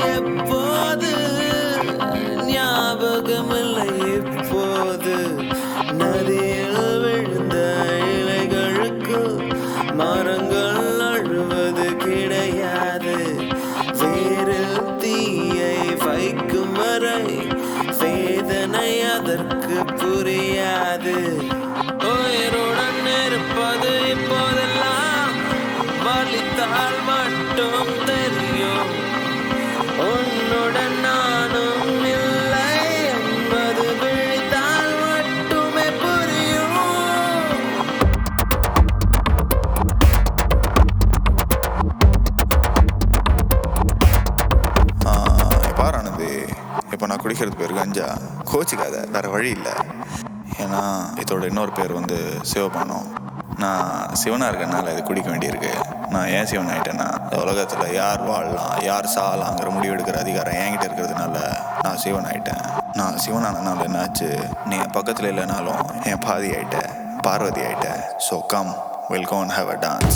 எப்போது ஞாபகமில்லை இப்போது நதியில் விழுந்த இலைகளுக்கு மரங்கள் அழுவது கிடையாது வேரில் தீயை வைக்கும் வரை வேதனை அதற்கு புரியாது உயிருடன் இருப்பது இப்போதெல்லாம் வலித்தால் மட்டும் தெரியும் உன்னுடன் நானும் இல்லை என்பது விழித்தால் மட்டுமே புரியும் பாரு ஆனந்தி இப்போ நான் குடிக்கிறது பேர் கஞ்சா கோச்சிக்காத வேற வழி இல்லை ஏன்னா இதோட இன்னொரு பேர் வந்து சிவபானம் நான் சிவனாக இருக்கனால இது குடிக்க வேண்டியிருக்கு நான் ஏன் சிவன் ஆயிட்டேன்னா இந்த உலகத்தில் யார் வாழலாம் யார் சாகலாங்கிற முடிவு எடுக்கிற அதிகாரம் என்கிட்ட இருக்கிறதுனால நான் சிவன் ஆயிட்டேன் நான் சிவனானனால என்னாச்சு நீ என் பக்கத்தில் இல்லைனாலும் என் பாதி ஆயிட்ட பார்வதி ஆயிட்ட so come will gone have a dance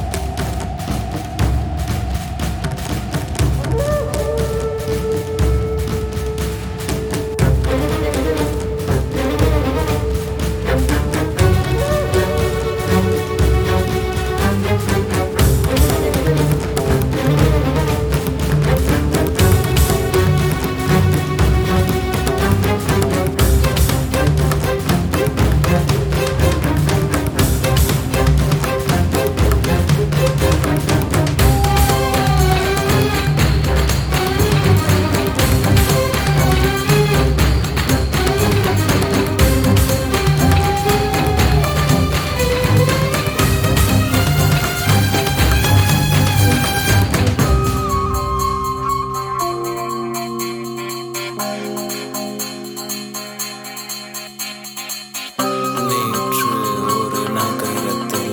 நேற்று ஒரு நகரத்தில்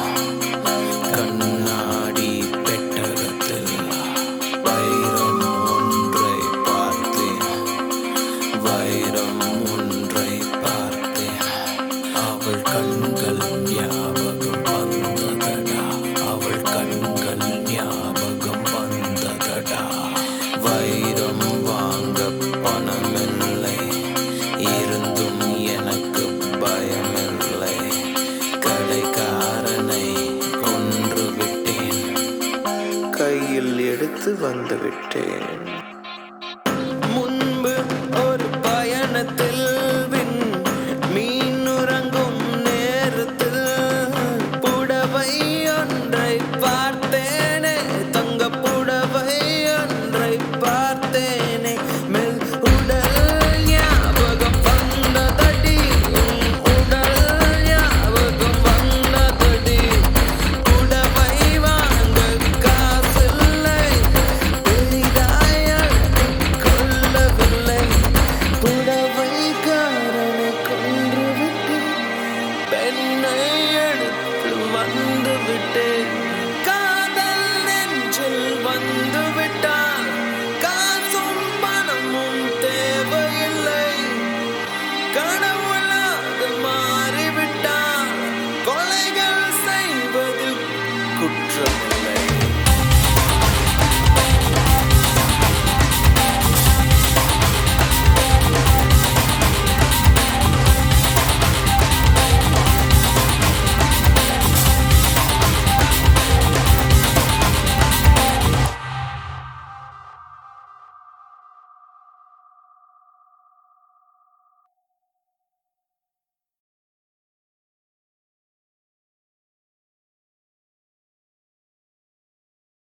கண்ணாடி பெட்டகத்தில் வைரம் ஒன்றை பார்த்தேன் வைரம் ஒன்றை பார்த்தேன் அவள் கண்கள் ஞாபகம் வந்ததடா அவள் கண்கள் ஞாபகம் வந்ததடா வைரம் வாங்க பணமில்லை இருந்தும் எனக்கு பயமில்லை கடைக்காரனை கொன்று விட்டேன் கையில் எடுத்து வந்து விட்டேன்